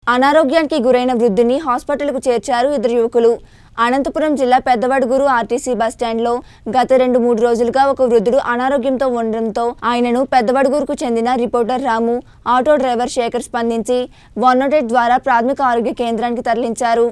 అనారోగ్యానికి గురైన వృద్ధుని హాస్పిటల్కు చేర్చారు ఇద్దరు యువకులు అనంతపురం జిల్లా పెద్దవడుగురు ఆర్టీసీ బస్టాండ్లో గత రెండు మూడు రోజులుగా ఒక వృద్ధుడు అనారోగ్యంతో ఉండడంతో ఆయనను పెద్దవడుగురుకు చెందిన reporter Ramu auto driver Sekhar స్పందించి వన్ నాట్ ఎయిట్ ద్వారా ప్రాథమిక ఆరోగ్య కేంద్రానికి తరలించారు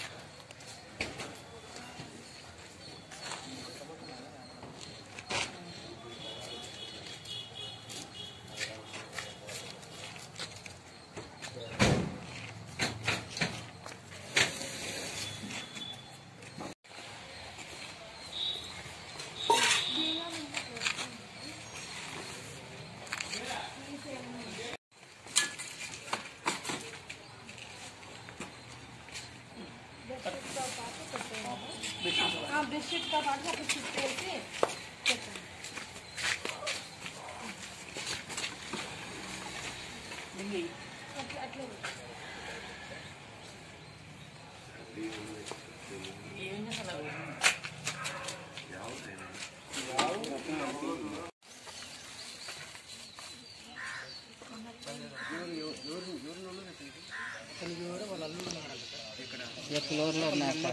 ఫ్లోర్లో ఉన్నారు సార్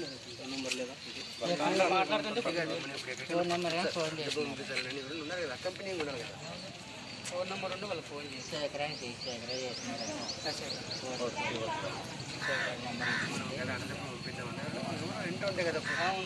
ఫోన్ నెంబర్ ఏమో ఫోన్ చేసి కంపెనీ కూడా కదా ఫోన్ నెంబర్ ఉండి వాళ్ళు ఫోన్ చేసి సేకరానికి సేకర చేసినారు ఇంట్లో ఉంటే కదా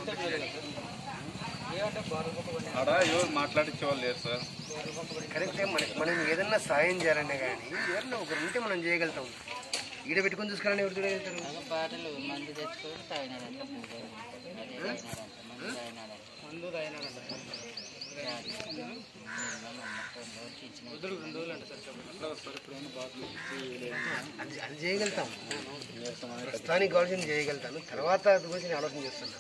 ఆడ ఎవరు మాట్లాడించే వాళ్ళు లేరు సార్ కరెక్టే మన మనం ఏదన్నా సాయం చేయాలనే కానీ ఎవరన్నా ఒకరు ఉంటే మనం చేయగలుగుతాం ఈడ పెట్టుకొని చూసుకోవాలని ఎవరు చూడగలుగుతారు బాటలు మందు తెచ్చుకొని తాగినాడంట అదే తాగినాడంట మందు తాగినాడంట అది అది చేయగలుగుతాం ప్రస్తుతానికి కావాల్సింది చేయగలుగుతాను తర్వాత అది గురించి నేను ఆలోచన చేస్తున్నాను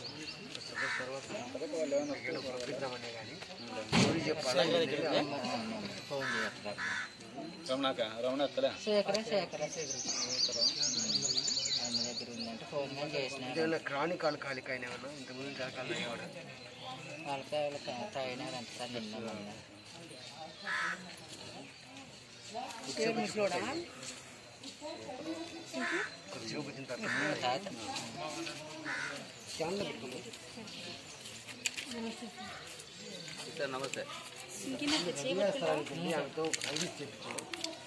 ఇక్కడ పంపిద్దామనే కానీ ఎవరికి చెప్పాలా ఫోన్ చేస్తారు రమణాక రమణ ఎత్తలే సేకర సేకర ఆయన దగ్గర ఉందంటే ఫోన్ కానీ చేసినాడు ఏదైనా క్రానిక్ ఆల్కాలిక్ అయినా ఏమన్నా ఇంతకుముందు చాలా అయ్యేవాడు వాళ్ళకి వాళ్ళకి తాగినారంట సార్ నిన్న మొన్న కొద్దిసేపు వచ్చిన తర్వాత తాత క్యాన్లో పెట్టుకోండి సార్ నమస్తే స్థలానికి వెళ్ళి ఆమెతో ఐడిస్ చెప్పించాను